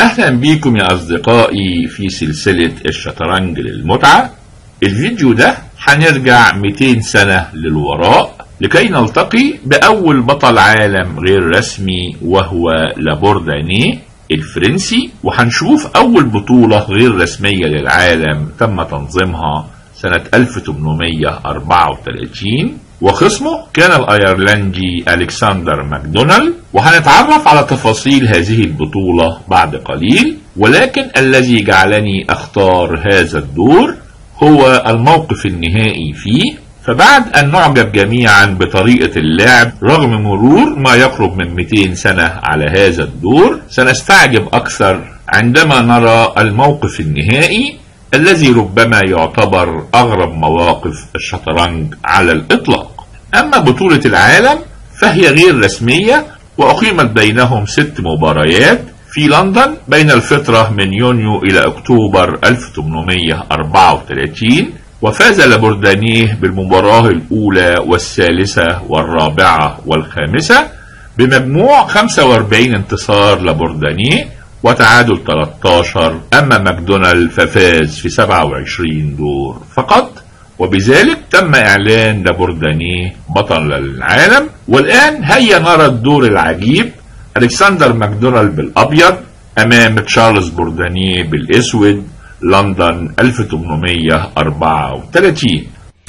أهلا بيكم يا أصدقائي في سلسلة الشطرنج للمتعة الفيديو ده هنرجع 200 سنة للوراء لكي نلتقي بأول بطل عالم غير رسمي وهو لابوردانيه الفرنسي وهنشوف أول بطولة غير رسمية للعالم تم تنظيمها سنة 1834 وخصمه كان الايرلندي الكسندر ماكدونالد وهنتعرف على تفاصيل هذه البطولة بعد قليل ولكن الذي جعلني اختار هذا الدور هو الموقف النهائي فيه فبعد أن نعجب جميعا بطريقة اللعب رغم مرور ما يقرب من 200 سنة على هذا الدور سنستعجب أكثر عندما نرى الموقف النهائي الذي ربما يعتبر أغرب مواقف الشطرنج على الإطلاق أما بطولة العالم فهي غير رسمية وأقيمت بينهم ست مباريات في لندن بين الفترة من يونيو إلى أكتوبر 1834 وفاز لابوردانيه بالمباراة الأولى والثالثة والرابعة والخامسة بمجموع 45 انتصار لابوردانيه وتعادل 13 أما ماكدونالد ففاز في 27 دور فقط وبذلك تم إعلان لابوردانيه بطل العالم والآن هيا نرى الدور العجيب ألكسندر ماكدونالد بالأبيض أمام تشارلز بوردانيه بالأسود لندن 1834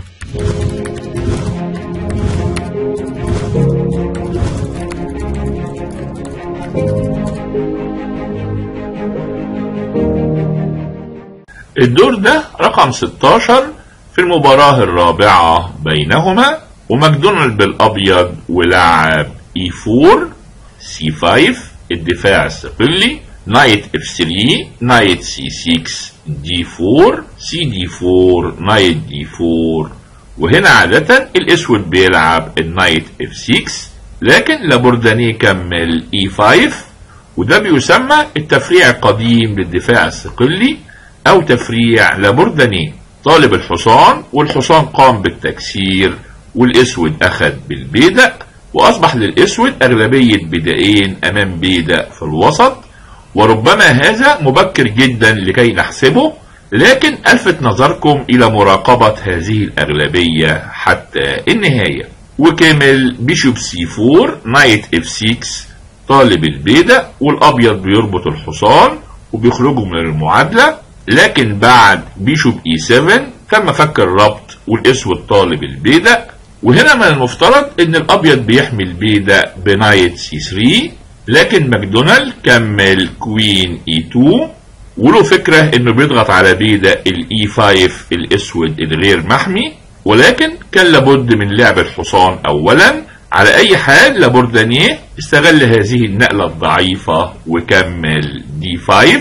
الدور ده رقم 16 في المباراة الرابعة بينهما وماكدونالد بالأبيض ولعب اي 4 سي 5 الدفاع الصقلي نايت اف 3 نايت سي 6 دي 4 سي دي 4 نايت دي 4 وهنا عادة الاسود بيلعب النايت اف 6 لكن لابورداني كمل اي 5 وده بيسمى التفريع القديم للدفاع الصقلي او تفريع لابورداني طالب الحصان والحصان قام بالتكسير والاسود اخذ بالبيدق واصبح للاسود اغلبية بدائين امام بيدق في الوسط وربما هذا مبكر جدا لكي نحسبه لكن الفت نظركم الى مراقبة هذه الاغلبية حتى النهاية وكمل بيشوب سي 4 نايت اف 6 طالب البيدق والابيض بيربط الحصان وبيخرجوا من المعادلة لكن بعد بيشوب اي 7 تم فك الربط والاسود طالب البيدق وهنا من المفترض ان الابيض بيحمي البيدق بنايت سي 3 لكن ماكدونالد كمل كوين اي 2 وله فكرة انه بيضغط على بيدق الاي 5 الاسود الغير محمي ولكن كان لابد من لعب الحصان اولا على اي حال لابوردانيه استغل هذه النقلة الضعيفة وكمل دي 5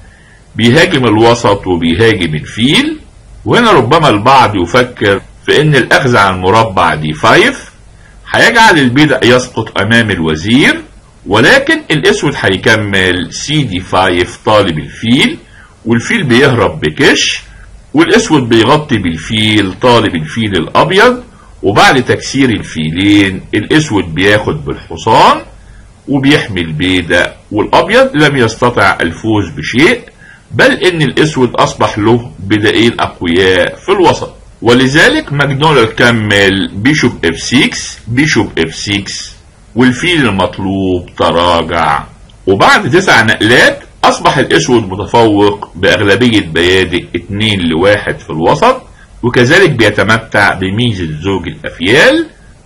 بيهاجم الوسط وبيهاجم الفيل وهنا ربما البعض يفكر في ان الاخذ عن مربع دي 5 هيجعل البيدق يسقط امام الوزير ولكن الاسود هيكمل سي دي 5 طالب الفيل والفيل بيهرب بكش والاسود بيغطي بالفيل طالب الفيل الابيض وبعد تكسير الفيلين الاسود بياخد بالحصان وبيحمي البيدق والابيض لم يستطع الفوز بشيء بل ان الاسود اصبح له بدائين اقوياء في الوسط ولذلك ماكدونالد كمل بيشوب اف 6 بيشوب اف 6 والفيل المطلوب تراجع وبعد تسع نقلات اصبح الاسود متفوق باغلبية بيادق 2 لواحد في الوسط وكذلك بيتمتع بميزة زوج الافيال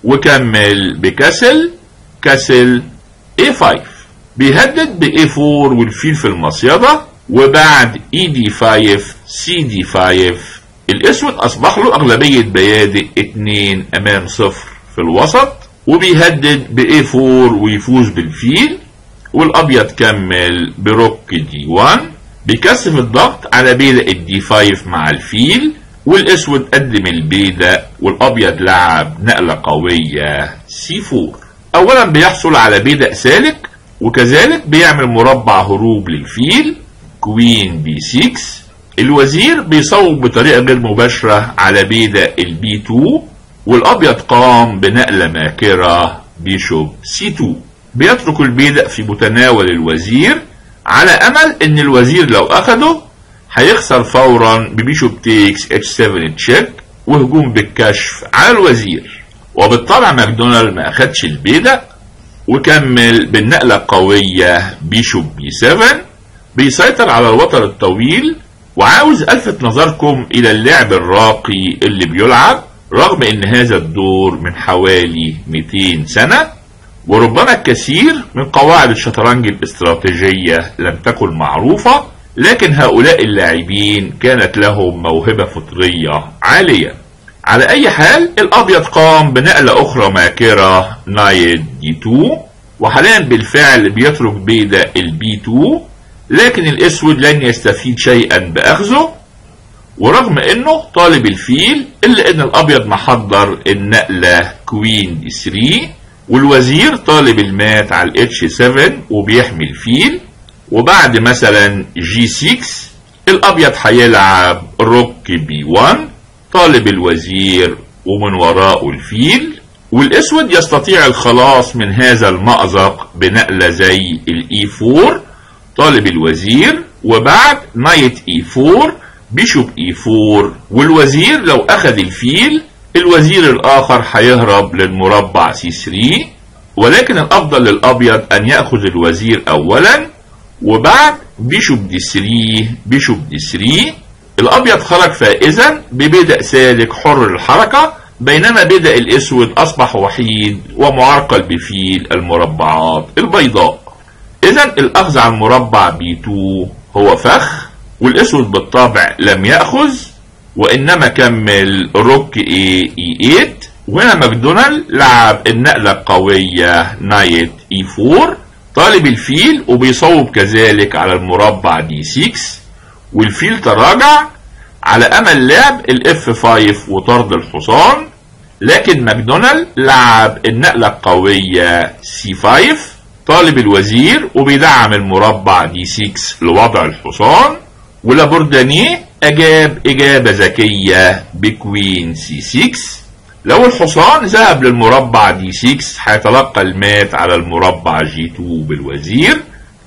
وكمل بكسل كسل A5 بيهدد ب A4 والفيل في المصيدة وبعد اي دي 5 سي دي 5 الاسود اصبح له اغلبية بيادق 2 امام صفر في الوسط وبيهدد ب A4 ويفوز بالفيل والابيض كمل بروك دي 1 بيكثف الضغط على بيدق الدي 5 مع الفيل والاسود قدم البيدق والابيض لعب نقلة قوية سي 4 اولا بيحصل على بيدق سالك وكذلك بيعمل مربع هروب للفيل كوين بي 6 الوزير بيصوب بطريقة غير مباشرة على بيدق البي 2 والابيض قام بنقلة ماكرة بيشوب سي 2 بيترك البيدق في متناول الوزير على امل ان الوزير لو اخده هيخسر فورا ببيشوب تيكس اتش 7 تشيك وهجوم بالكشف على الوزير وبالطبع ماكدونالد ما اخدش البيدق وكمل بالنقلة القوية بيشوب بي 7 بيسيطر على الوتر الطويل وعاوز الفت نظركم الى اللعب الراقي اللي بيلعب رغم ان هذا الدور من حوالي 200 سنة وربما الكثير من قواعد الشطرنج الاستراتيجية لم تكن معروفة لكن هؤلاء اللاعبين كانت لهم موهبة فطرية عالية على اي حال الابيض قام بنقلة اخرى ماكرة نايت دي 2 وحاليا بالفعل بيترك بيدا البي 2 لكن الاسود لن يستفيد شيئا باخذه ورغم انه طالب الفيل الا ان الابيض محضر النقلة كوين دي 3 والوزير طالب المات على الاتش 7 وبيحمي الفيل وبعد مثلا جي 6 الابيض هيلعب روك بي 1 طالب الوزير ومن وراءه الفيل والاسود يستطيع الخلاص من هذا المأزق بنقلة زي الاي 4 طالب الوزير وبعد نايت اي 4 بيشوب اي 4 والوزير لو اخذ الفيل الوزير الاخر هيهرب للمربع سي 3 ولكن الافضل للابيض ان ياخذ الوزير اولا وبعد بيشوب دي 3 بيشوب دي 3 الابيض خرج فائزا ببدء سالك حر الحركة بينما بدأ الاسود اصبح وحيد ومعرقل بفيل المربعات البيضاء اذا الاخذ على المربع بي 2 هو فخ والاسود بالطبع لم يأخذ وانما كمل روك اي اي 8 وهنا ماكدونالد لعب النقلة القوية نايت اي 4 طالب الفيل وبيصوب كذلك على المربع دي 6 والفيل تراجع على امل لعب الاف 5 وطرد الحصان لكن ماكدونالد لعب النقلة القوية سي 5 طالب الوزير وبيدعم المربع دي 6 لوضع الحصان ولابوردانيه اجاب اجابة ذكية بكوين سي 6 لو الحصان ذهب للمربع دي 6 هيتلقى المات على المربع جي 2 بالوزير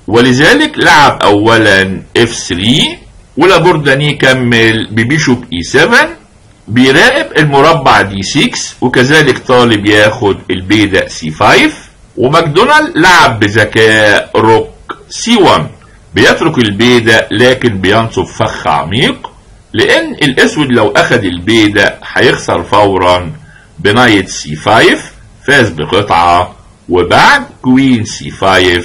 ولذلك لعب اولا اف 3 ولابورداني كمل ببيشوب اي 7 بيراقب المربع دي 6 وكذلك طالب ياخد البيدق سي 5 وماكدونالد لعب بذكاء روك سي 1 بيترك البيدق لكن بينصب فخ عميق لان الاسود لو اخد البيدق هيخسر فورا بنايت سي 5 فاز بقطعة وبعد كوين سي 5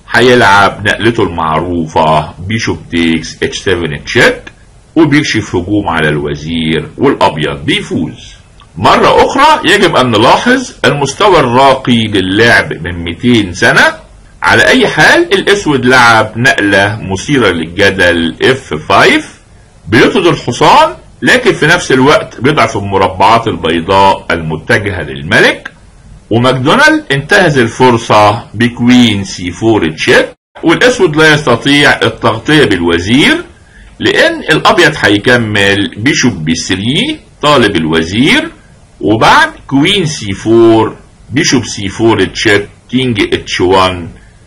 هيلعب نقلته المعروفة بيشوب تيكس اتش 7 تشيك وبيكشف هجوم على الوزير والابيض بيفوز مرة اخرى يجب ان نلاحظ المستوى الراقي للعب من 200 سنة على اي حال الاسود لعب نقلة مثيرة للجدل اف 5 بيطرد الحصان لكن في نفس الوقت بيضعف المربعات البيضاء المتجهة للملك وماكدونالد انتهز الفرصة بكوين سي 4 تشيك والاسود لا يستطيع التغطية بالوزير لان الابيض هيكمل بيشوب بي 3 طالب الوزير وبعد كوين سي 4 بيشوب سي 4 تشيك كينج اتش 1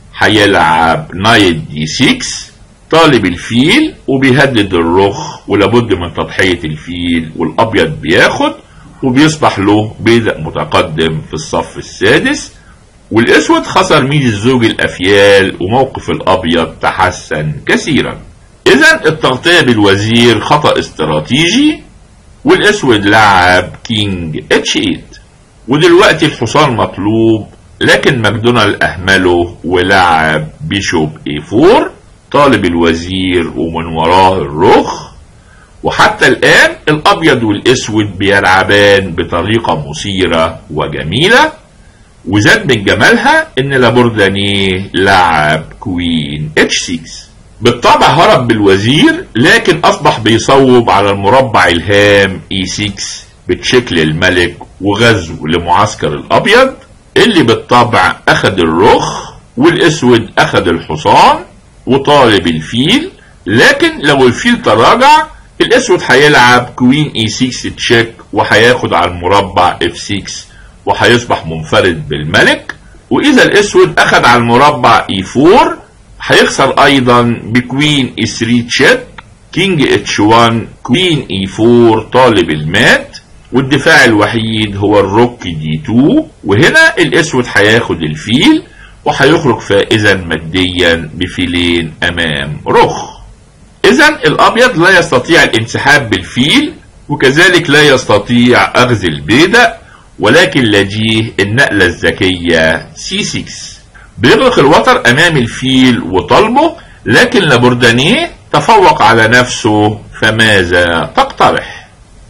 هيلعب نايت دي 6 طالب الفيل وبيهدد الرخ ولابد من تضحية الفيل والابيض بياخد وبيصبح له بيدق متقدم في الصف السادس والاسود خسر ميز زوج الافيال وموقف الابيض تحسن كثيرا اذا التغطية بالوزير خطأ استراتيجي والاسود لعب كينج اتش 8 ودلوقتي الحصان مطلوب لكن ماكدونالد اهمله ولعب بيشوب اي 4 طالب الوزير ومن وراه الرخ وحتى الآن الأبيض والأسود بيلعبان بطريقة مثيرة وجميلة وزاد من جمالها إن لابوردانيه لعب كوين اتش 6 بالطبع هرب بالوزير لكن أصبح بيصوب على المربع الهام اي 6 بتشكل الملك وغزو لمعسكر الأبيض اللي بالطبع أخد الرخ والأسود أخد الحصان وطالب الفيل لكن لو الفيل تراجع الاسود هيلعب كوين اي 6 تشيك وهياخد على المربع اف 6 وهيصبح منفرد بالملك واذا الاسود اخد على المربع اي 4 هيخسر ايضا بكوين اي 3 تشيك كينج اتش 1 كوين اي 4 طالب المات والدفاع الوحيد هو الروك دي 2 وهنا الاسود هياخد الفيل وهيخرج فائزا ماديا بفيلين امام رخ اذا الابيض لا يستطيع الانسحاب بالفيل وكذلك لا يستطيع اخذ البيدق ولكن لديه النقلة الذكية سي 6 بيغلق الوتر امام الفيل وطلبه لكن لابوردانيه تفوق على نفسه فماذا تقترح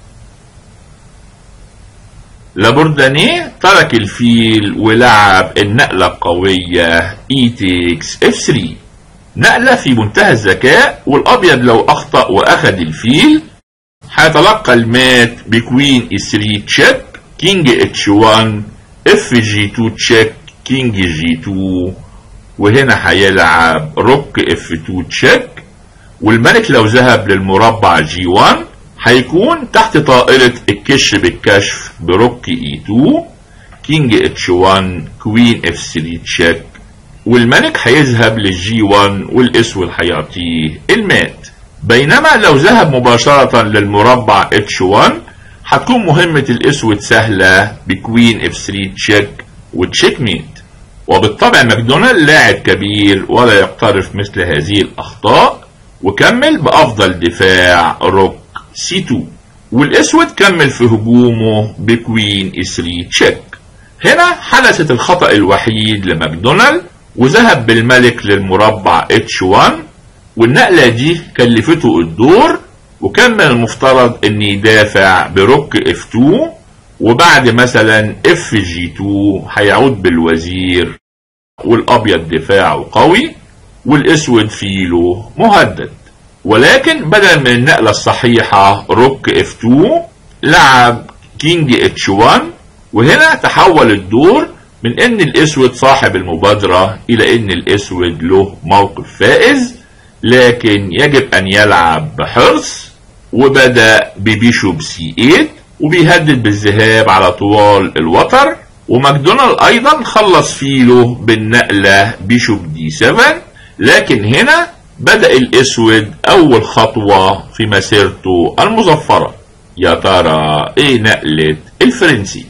لابوردانيه ترك الفيل ولعب النقلة القوية اي تيكس اف 3 نقلة في منتهى الذكاء والابيض لو اخطأ واخد الفيل هيتلقى المات بكوين اي 3 تشيك كينج اتش 1 اف جي 2 تشيك كينج جي 2 وهنا هيلعب روك اف 2 تشيك والملك لو ذهب للمربع جي 1 هيكون تحت طائرة الكش بالكشف بروك اي 2 كينج اتش 1 كوين اف 3 تشيك والملك هيذهب للجي 1 والاسود هيعطيه المات بينما لو ذهب مباشرة للمربع اتش 1 هتكون مهمة الاسود سهلة بكوين اف 3 تشيك وتشيك ميت وبالطبع ماكدونالد لاعب كبير ولا يقترف مثل هذه الاخطاء وكمل بافضل دفاع روك سي 2 والاسود كمل في هجومه بكوين اي 3 تشيك هنا حدثت الخطأ الوحيد لماكدونالد وذهب بالملك للمربع اتش 1 والنقلة دي كلفته الدور وكان من المفترض ان يدافع بروك اف 2 وبعد مثلا اف جي 2 هيعود بالوزير والابيض دفاعه قوي والاسود فيله مهدد ولكن بدل من النقلة الصحيحة روك اف 2 لعب كينج اتش 1 وهنا تحول الدور من ان الاسود صاحب المبادرة الى ان الاسود له موقف فائز لكن يجب ان يلعب بحرص وبدأ ببيشوب سي 8 وبيهدد بالذهاب على طوال الوتر وماكدونالد ايضا خلص فيله بالنقلة بيشوب دي 7 لكن هنا بدأ الاسود اول خطوة في مسيرته المظفرة يا ترى ايه نقلة الفرنسي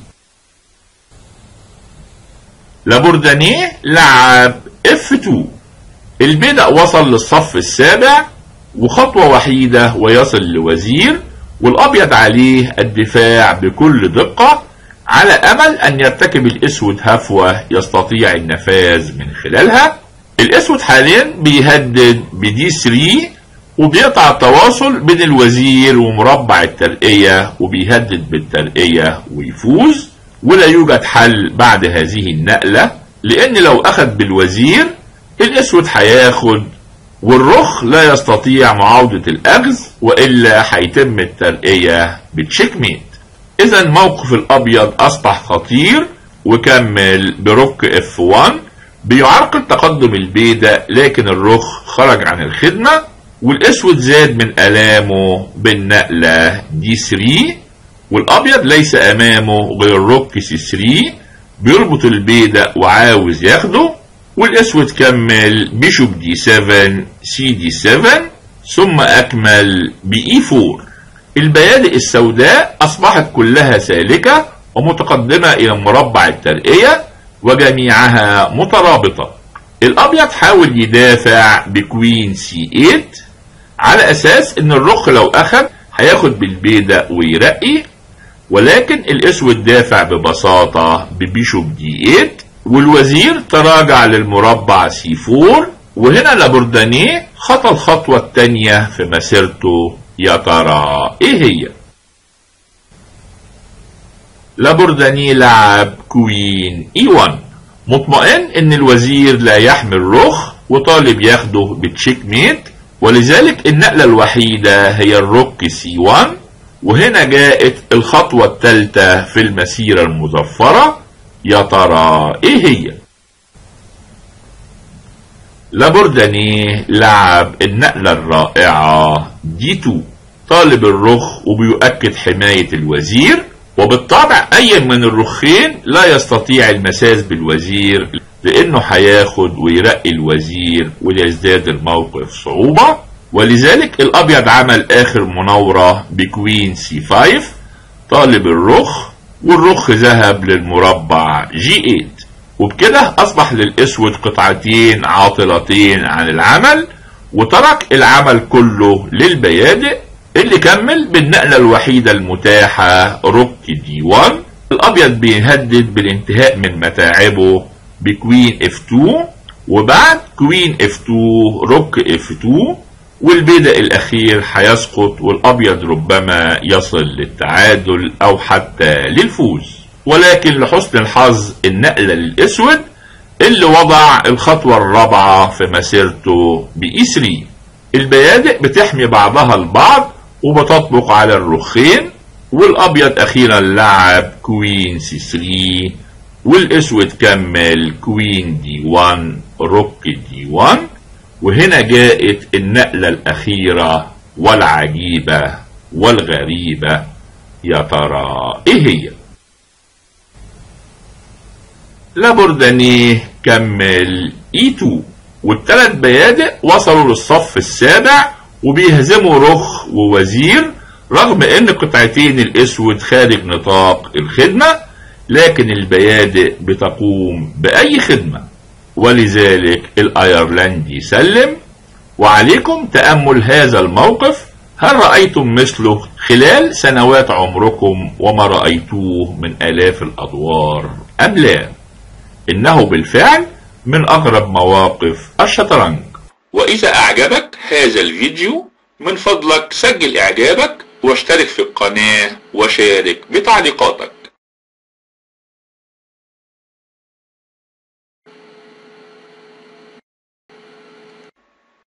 لابوردانيه لعب اف 2 البدأ وصل للصف السابع وخطوة وحيدة ويصل لوزير والأبيض عليه الدفاع بكل دقة على أمل أن يرتكب الأسود هفوة يستطيع النفاذ من خلالها الأسود حاليا بيهدد بدي 3 وبيقطع التواصل بين الوزير ومربع الترقية وبيهدد بالترقية ويفوز ولا يوجد حل بعد هذه النقلة لأن لو أخذ بالوزير الأسود هياخد والرخ لا يستطيع معاودة الأخذ وإلا هيتم الترقية بتشيك ميت إذا موقف الأبيض أصبح خطير وكمل بروك اف 1 بيعرقل تقدم البيدق لكن الرخ خرج عن الخدمة والأسود زاد من آلامه بالنقلة دي 3 والأبيض ليس أمامه غير روك سي 3 بيربط البيدق وعاوز ياخده والاسود كمل بيشوب دي 7 سي دي 7 ثم اكمل باي 4 البيادق السوداء اصبحت كلها سالكة ومتقدمة الى مربع الترقية وجميعها مترابطة الابيض حاول يدافع بكوين سي 8 على اساس ان الرخ لو اخذ هياخد بالبيدق ويرقي ولكن الاسود دافع ببساطة ببيشوب دي 8 والوزير تراجع للمربع سي 4 وهنا لابوردانيه خطى الخطوة التانية في مسيرته يا ترى ايه هي لابوردانيه لعب كوين اي 1 مطمئن ان الوزير لا يحمل رخ وطالب ياخده بتشيك ميت ولذلك النقلة الوحيدة هي الروك سي 1 وهنا جاءت الخطوة الثالثة في المسيرة المظفرة يا ترى ايه هي لابوردانيه لعب النقلة الرائعة دي 2 طالب الرخ وبيؤكد حماية الوزير وبالطبع أي من الرخين لا يستطيع المساس بالوزير لانه هياخد ويرقي الوزير ويزداد الموقف صعوبة ولذلك الابيض عمل اخر مناورة بكوين سي 5 طالب الرخ والرخ ذهب للمربع جي 8 وبكده اصبح للاسود قطعتين عاطلتين عن العمل وترك العمل كله للبيادق اللي كمل بالنقلة الوحيدة المتاحة روك دي 1 الابيض بيهدد بالانتهاء من متاعبه بكوين اف 2 وبعد كوين اف 2 روك اف 2 والبيدق الاخير هيسقط والابيض ربما يصل للتعادل او حتى للفوز ولكن لحسن الحظ النقلة للاسود اللي وضع الخطوة الرابعة في مسيرته بإي 3 البيادق بتحمي بعضها البعض وبتطبق على الرخين والابيض اخيرا لعب كوين سي 3 والاسود كمل كوين دي 1 روك دي 1 وهنا جاءت النقلة الاخيرة والعجيبة والغريبة يا ترى ايه هي لابوردانيه كمل اي 2 والثلاث بيادق وصلوا للصف السابع وبيهزموا رخ ووزير رغم ان قطعتين الاسود خارج نطاق الخدمة لكن البيادق بتقوم باي خدمة ولذلك الايرلندي سلم وعليكم تأمل هذا الموقف هل رأيتم مثله خلال سنوات عمركم وما رأيتوه من آلاف الأدوار أم لا إنه بالفعل من أغرب مواقف الشطرنج وإذا أعجبك هذا الفيديو من فضلك سجل إعجابك واشترك في القناة وشارك بتعليقاتك